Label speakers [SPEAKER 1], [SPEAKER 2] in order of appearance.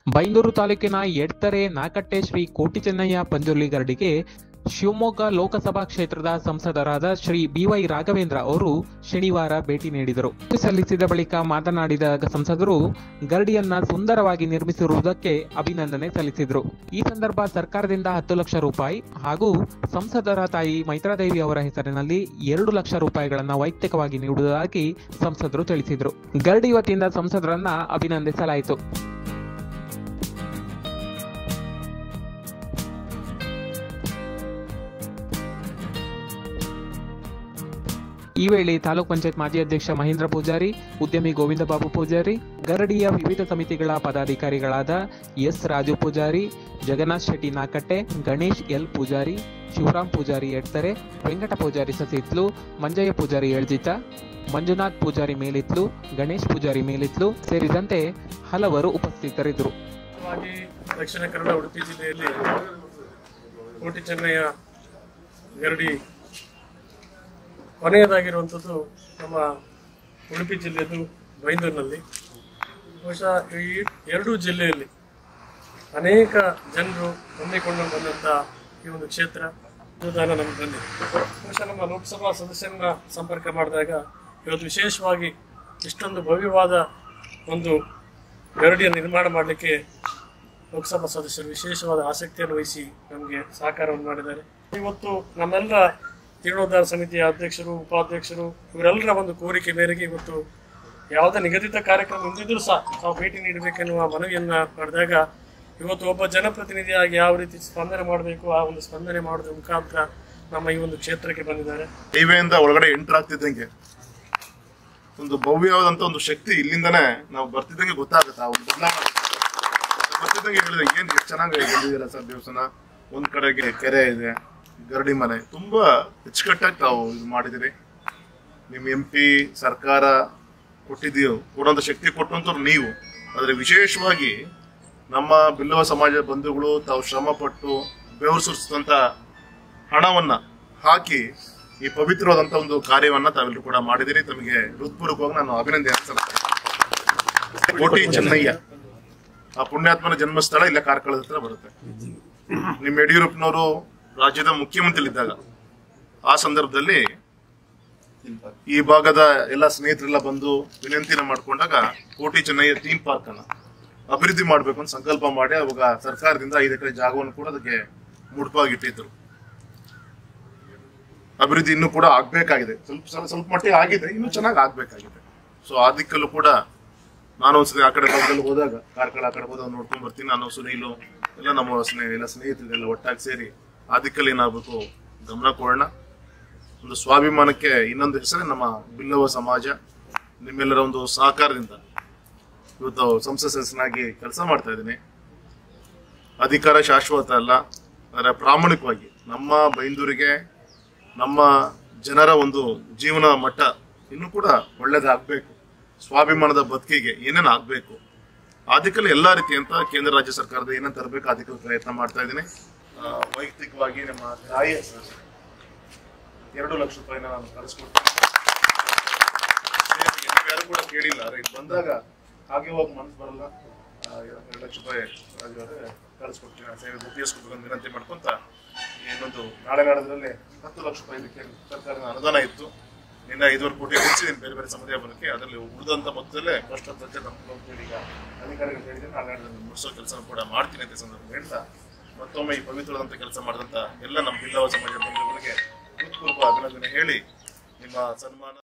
[SPEAKER 1] ಬೈಂದೂರು ತಾಲೂಕಿನ ಎಡ್ತರೆ ನಾಕಟ್ಟೆ ಶ್ರೀ ಕೋಟಿ ಚೆನ್ನಯ್ಯ ಪಂಜುರ್ಲಿ ಗರಡಿಗೆ ಶಿವಮೊಗ್ಗ ಲೋಕಸಭಾ ಕ್ಷೇತ್ರದ ಸಂಸದರಾದ ಶ್ರೀ ಬಿವೈ ರಾಘವೇಂದ್ರ ಅವರು ಶನಿವಾರ ಭೇಟಿ ನೀಡಿದರು ಸಲ್ಲಿಸಿದ ಬಳಿಕ ಮಾತನಾಡಿದ ಸಂಸದರು ಗರಡಿಯನ್ನ ಸುಂದರವಾಗಿ ನಿರ್ಮಿಸಿರುವುದಕ್ಕೆ ಅಭಿನಂದನೆ ಸಲ್ಲಿಸಿದರು ಈ ಸಂದರ್ಭ ಸರ್ಕಾರದಿಂದ ಹತ್ತು ಲಕ್ಷ ರೂಪಾಯಿ ಹಾಗೂ ಸಂಸದರ ತಾಯಿ ಮೈತ್ರಾದೇವಿ ಅವರ ಹೆಸರಿನಲ್ಲಿ ಎರಡು ಲಕ್ಷ ರೂಪಾಯಿಗಳನ್ನ ವೈಯಕ್ತಿಕವಾಗಿ ನೀಡುವುದಾಗಿ ಸಂಸದರು ತಿಳಿಸಿದರು ಗರಡಿ ವತಿಯಿಂದ ಸಂಸದರನ್ನ ಅಭಿನಂದಿಸಲಾಯಿತು ಈ ವೇಳೆ ತಾಲೂಕ್ ಪಂಚಾಯತ್ ಮಾಜಿ ಅಧ್ಯಕ್ಷ ಮಹೇಂದ್ರ ಪೂಜಾರಿ ಉದ್ಯಮಿ ಗೋವಿಂದ ಬಾಬು ಪೂಜಾರಿ ಗರಡಿಯ ವಿವಿಧ ಸಮಿತಿಗಳ ಪದಾಧಿಕಾರಿಗಳಾದ ಎಸ್ ರಾಜು ಪೂಜಾರಿ ಜಗನ್ನಾಥ್ ಶೆಟ್ಟಿ ನಾಕಟ್ಟೆ ಗಣೇಶ್ ಎಲ್ ಪೂಜಾರಿ ಶಿವರಾಮ್ ಪೂಜಾರಿ ಎಡ್ತರೆ ವೆಂಕಟ ಪೂಜಾರಿ ಸಸಿತ್ಲು ಮಂಜಯ್ಯ ಪೂಜಾರಿ ಎಳ್ಜಿತ ಮಂಜುನಾಥ್ ಪೂಜಾರಿ ಮೇಲಿತ್ಲು ಗಣೇಶ್ ಪೂಜಾರಿ ಮೇಲಿತ್ಲು ಸೇರಿದಂತೆ ಹಲವರು ಉಪಸ್ಥಿತರಿದ್ದರು
[SPEAKER 2] ಮುಖ್ಯವಾಗಿ ದಕ್ಷಿಣ ಕನ್ನಡ ಉಡುಪಿ ಜಿಲ್ಲೆಯಲ್ಲಿ ಕೋಟಿ ಚೆನ್ನಯ್ಯ ಗರಡಿ ಕೊನೆಯದಾಗಿರುವಂಥದ್ದು ನಮ್ಮ ಉಡುಪಿ ಜಿಲ್ಲೆಯದು ಬೈಂದೂರಿನಲ್ಲಿ ಬಹುಶಃ ಈ ಎರಡೂ ಜಿಲ್ಲೆಯಲ್ಲಿ ಅನೇಕ ಜನರು ಹೊಂದಿಕೊಂಡು ಬಂದಂಥ ಈ ಒಂದು ಕ್ಷೇತ್ರ ಅನುದಾನ ನಮ್ಗೆ ಬಂದಿದೆ ಬಹುಶಃ ನಮ್ಮ ಲೋಕಸಭಾ ಸದಸ್ಯರನ್ನ ಸಂಪರ್ಕ ಮಾಡಿದಾಗ ಇವತ್ತು ವಿಶೇಷವಾಗಿ ಇಷ್ಟೊಂದು ಭವ್ಯವಾದ ಒಂದು ಗರಡಿಯ ನಿರ್ಮಾಣ ಮಾಡಲಿಕ್ಕೆ ಲೋಕಸಭಾ ಸದಸ್ಯರು ವಿಶೇಷವಾದ ಆಸಕ್ತಿಯನ್ನು ವಹಿಸಿ ನಮಗೆ ಸಹಕಾರವನ್ನು ಮಾಡಿದ್ದಾರೆ ಇವತ್ತು ನಮ್ಮೆಲ್ಲ ಜೀರ್ಣೋದ್ಧಾರ ಸಮಿತಿಯ ಅಧ್ಯಕ್ಷರು ಉಪಾಧ್ಯಕ್ಷರು ಇವರೆಲ್ಲರ ಒಂದು ಕೋರಿಕೆ ಮೇರೆಗೆ ಇವತ್ತು ಯಾವುದೇ ನಿಗದಿತ ಕಾರ್ಯಕ್ರಮ ಹೊಂದಿದ್ರೂ ಸಹ ತಾವು ಭೇಟಿ ನೀಡಬೇಕೆನ್ನುವ ಮನವಿಯನ್ನ ಮಾಡಿದಾಗ ಇವತ್ತು ಒಬ್ಬ ಜನಪ್ರತಿನಿಧಿಯಾಗಿ ಯಾವ ರೀತಿ ಸ್ಪಂದನೆ ಮಾಡಬೇಕು ಆ ಒಂದು ಸ್ಪಂದನೆ ಮಾಡೋದ್ರ ಮುಖಾಂತರ ನಮ್ಮ ಈ ಒಂದು ಕ್ಷೇತ್ರಕ್ಕೆ ಬಂದಿದ್ದಾರೆ
[SPEAKER 3] ಹೈವೇಯಿಂದ ಒಳಗಡೆ ಎಂಟರ್ ಆಗ್ತಿದ್ದಂಗೆ ಒಂದು ಭವ್ಯವಾದಂತ ಒಂದು ಶಕ್ತಿ ಇಲ್ಲಿಂದನೇ ನಾವು ಬರ್ತಿದ್ದಂಗೆ ಗೊತ್ತಾಗುತ್ತೆ ಆ ಒಂದು ಬದಲಾವಣೆ ಬರ್ತಿದ್ದಂಗೆ ಹೇಳಿದ್ರೆ ಏನ್ ಎಷ್ಟು ಚೆನ್ನಾಗಿ ಬಂದಿದ್ದೀರಾ ಸರ್ ದೇವಸ್ಥಾನ ಒಂದ್ ಕಡೆಗೆ ಕೆರೆ ಇದೆ ಗರಡಿ ಮನೆ ತುಂಬಾ ಅಚ್ಚುಕಟ್ಟಾಗಿ ತಾವು ಇದು ಮಾಡಿದಿರಿ ನಿಮ್ ಎಂ ಪಿ ಸರ್ಕಾರ ಕೊಟ್ಟಿದ್ದೀವಿ ಕೊಡುವಂತ ಶಕ್ತಿ ಕೊಟ್ಟಂತವ್ರು ನೀವು ಆದ್ರೆ ವಿಶೇಷವಾಗಿ ನಮ್ಮ ಬಿಲ್ಲವ ಸಮಾಜ ಬಂಧುಗಳು ತಾವು ಶ್ರಮ ಪಟ್ಟು ಬೆವರು ಸುರಿಸಿದಂತ ಹಣವನ್ನ ಹಾಕಿ ಈ ಪವಿತ್ರವಾದಂತ ಒಂದು ಕಾರ್ಯವನ್ನ ತಾವೆಲ್ಲರೂ ಕೂಡ ಮಾಡಿದಿರಿ ತಮಗೆ ಹೃತ್ಪೂರ್ವಕವಾಗಿ ನಾನು ಅಭಿನಂದನೆ ಸಲ್ಲಿಸ್ತೇನೆ. ಕೋಟಿ ಚೆನ್ನಯ್ಯ ಆ ಪುಣ್ಯಾತ್ಮನ ಜನ್ಮಸ್ಥಳ ಇಲ್ಲ ಕಾರ್ಕಳದ ಹತ್ರ ಬರುತ್ತೆ ನಿಮ್ ಯಡಿಯೂರಪ್ಪನವರು ರಾಜ್ಯದ ಮುಖ್ಯಮಂತ್ರಿಲಿದ್ದಾಗ ಆ ಸಂದರ್ಭದಲ್ಲಿ ಈ ಭಾಗದ ಎಲ್ಲ ಸ್ನೇಹಿತರೆಲ್ಲ ಬಂದು ವಿನಂತಿನ ಮಾಡ್ಕೊಂಡಾಗ ಕೋಟಿ ಚೆನ್ನಯ್ಯ ಥೀಮ್ ಪಾರ್ಕ್ ಅನ್ನ ಅಭಿವೃದ್ಧಿ ಮಾಡ್ಬೇಕು ಅಂತ ಸಂಕಲ್ಪ ಮಾಡಿ ಅವಾಗ ಸರ್ಕಾರದಿಂದ ಐದು ಎಕರೆ ಜಾಗವನ್ನು ಕೂಡ ಅದಕ್ಕೆ ಮುಡುಪಾಗಿ ಇಟ್ಟಿದ್ರು ಅಭಿವೃದ್ಧಿ ಇನ್ನೂ ಕೂಡ ಆಗ್ಬೇಕಾಗಿದೆ ಸ್ವಲ್ಪ ಸ್ವಲ್ಪ ಸ್ವಲ್ಪ ಮಟ್ಟಿಗೆ ಆಗಿದೆ ಇನ್ನೂ ಚೆನ್ನಾಗಿ ಆಗ್ಬೇಕಾಗಿದೆ ಸೊ ಆ ದಿಕ್ಕಲ್ಲೂ ಕೂಡ ನಾನು ಒಂದ್ಸತಿ ಆ ಕಡೆ ಭಾಗದಲ್ಲಿ ಹೋದಾಗ ಕಾರ್ಕಳ ಆ ಕಡೆ ಹೋದಾಗ ನೋಡ್ಕೊಂಡ್ ಬರ್ತೀನಿ ನಾನು ಸುನೀಲು ಎಲ್ಲ ನಮ್ಮ ಸ್ನೇಹ ಎಲ್ಲ ಸ್ನೇಹಿತರೆಲ್ಲ ಒಟ್ಟಾಗಿ ಸೇರಿ ಆ ದಿಕ್ಕಲ್ಲಿ ಏನಾಗಬೇಕು ಗಮನ ಕೊಡೋಣ ಒಂದು ಸ್ವಾಭಿಮಾನಕ್ಕೆ ಇನ್ನೊಂದು ಹೆಸರೇ ನಮ್ಮ ಬಿಲ್ಲವ ಸಮಾಜ ನಿಮ್ಮೆಲ್ಲರ ಒಂದು ಸಹಕಾರದಿಂದ ಇವತ್ತು ಸಂಸತ್ ಸದಸ್ಯನಾಗಿ ಕೆಲಸ ಮಾಡ್ತಾ ಇದ್ದೀನಿ ಅಧಿಕಾರ ಶಾಶ್ವತ ಅಲ್ಲ ಆದರೆ ಪ್ರಾಮಾಣಿಕವಾಗಿ ನಮ್ಮ ಬೈಂದೂರಿಗೆ ನಮ್ಮ ಜನರ ಒಂದು ಜೀವನ ಮಟ್ಟ ಇನ್ನೂ ಕೂಡ ಒಳ್ಳೇದಾಗಬೇಕು ಸ್ವಾಭಿಮಾನದ ಬದುಕಿಗೆ ಏನೇನು ಆಗಬೇಕು ಅದಕ್ಕೆಲ್ಲ ಎಲ್ಲ ರೀತಿಯಂತ ಕೇಂದ್ರ ರಾಜ್ಯ ಸರ್ಕಾರದ ಏನೇನು ತರಬೇಕು ಅದಕ್ಕೆ ಪ್ರಯತ್ನ ಮಾಡ್ತಾ ಇದ್ದೀನಿ ಆ, ವೈಯಕ್ತಿಕವಾಗಿ ನಮ್ಮ ತಾಯಿಯ ಹೆಸರು ಎರಡು ಲಕ್ಷ ರೂಪಾಯಿನ ನಾನು ಕಳಿಸ್ಕೊಡ್ತೀನಿ ನೀವು ಯಾರು ಕೂಡ ಕೇಳಿಲ್ಲ ಆದ್ರೆ ಇದು ಬಂದಾಗ ಹಾಗೆ ಹೋಗಿ ಮನಸ್ಸು ಬರಲ್ಲ ಆ, ಎರಡು ಲಕ್ಷ ರೂಪಾಯಿ ರಾಜು ಅವರೇ ಕಳಿಸ್ಕೊಡ್ತೀನಿ ಆ ಸೇವೆ ಉಪಯೋಗಿಸ್ಕೊಬೇಕು ಅಂತ ವಿನಂತಿ ಮಾಡ್ಕೊಂತ ಇನ್ನೊಂದು ನಾಳೆ ನಾಡದ್ರಲ್ಲಿ ಹತ್ತು ಲಕ್ಷ ರೂಪಾಯಿ ಇದಕ್ಕೆ ಸರ್ಕಾರದ ಅನುದಾನ ಇತ್ತು ನಿನ್ನ ಐದುವರೆ ಕೋಟಿ ಹೆಚ್ಚಿದ್ದೀನಿ ಬೇರೆ ಬೇರೆ ಸಮುದಾಯ ಬರೋಕ್ಕೆ ಅದರಲ್ಲಿ ಉಳಿದಂತ ಮೊತ್ತದಲ್ಲೇ ಫಸ್ಟ್ ದರ್ಜೆ ನಮ್ಮ ಈಗ ಅಧಿಕಾರಿಗಳು ಹೇಳಿದ್ರೆ ನಾಳೆ ನಾಡದಲ್ಲಿ ಮುಗಿಸೋ ಕೆಲಸ ಕೂಡ ಮಾಡ್ತೀನಿ ಅಂತ ಈ ಸಂದರ್ಭ ಹೇಳ್ತಾ ಮತ್ತೊಮ್ಮೆ ಈ ಪವಿತ್ರವಾದಂತ ಕೆಲಸ ಮಾಡಿದಂತ ಎಲ್ಲ ನಮ್ಮ ಬಿಲ್ಲವ ಸಮಾಜ ಬಂಧುಗಳಿಗೆ ಹೃತ್ಪೂರ್ವಕ ಅಭಿನಂದನೆ ಹೇಳಿ ನಿಮ್ಮ ಸನ್ಮಾನ